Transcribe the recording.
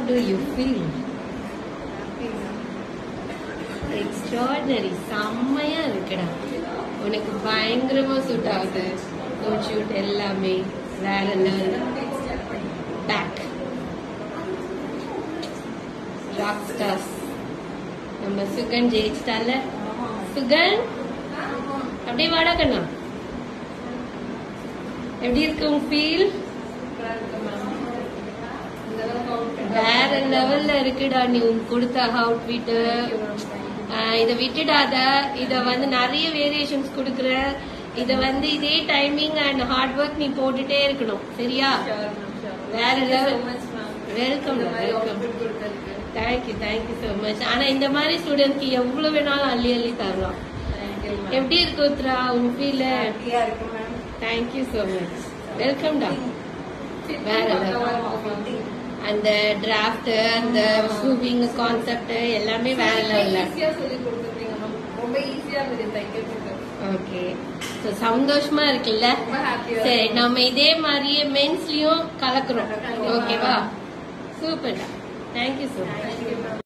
To you feel extraordinary செம்மையா இருக்குடா உனக்கு பயங்கரமா சூட் ஆகுது கோட் ஷூட் எல்லாமே வேற லெவல் பேக் ராக் ஸ்டார்ஸ் நம்ம சுகன் ஜெயிச்சிட்டால சுகன் அப்படியே வாடா கண்ணா எப்படி இருக்கு உங்க ஃபீல் வேற லெவல்ல இருக்குடா நீ உன் கொடுத்த அவுட்ஃபிட் இத விட்டுடாத இத வந்து நிறைய வேரியேஷன்ஸ் கொடுக்குற இத வந்து இதே டைமிங் அண்ட் ஹார்ட் ஒர்க் நீ போட்டுட்டே இருக்கணும் சரியா வேற level welcome welcome thank you thank you so much ஆனா இந்த மாதிரி ஸ்டூடெண்ட்ஸ்க்கு எவ்வளவு வேணாலும் அள்ளி அள்ளி தரலாம் எப்படி இருக்கு உத்ரா உன் feel thank you so much welcome டா வேற level. அந்த டிராஃப்ட் அந்த மூவிங் கான்செப்ட் எல்லாமே வேற லெவல்ல ரொம்ப ஈஸியா இருந்தது தைக்கிறதுக்கு ஓகே ஸோ சந்தோஷமா இருக்குல்ல ரொம்ப ஹாப்பியா சரி நம்ம இதே மாதிரியே மென்ஸ்லயும் கலக்குறோம் ஓகேவா சூப்பர் தேங்க்யூ ஸோ மச்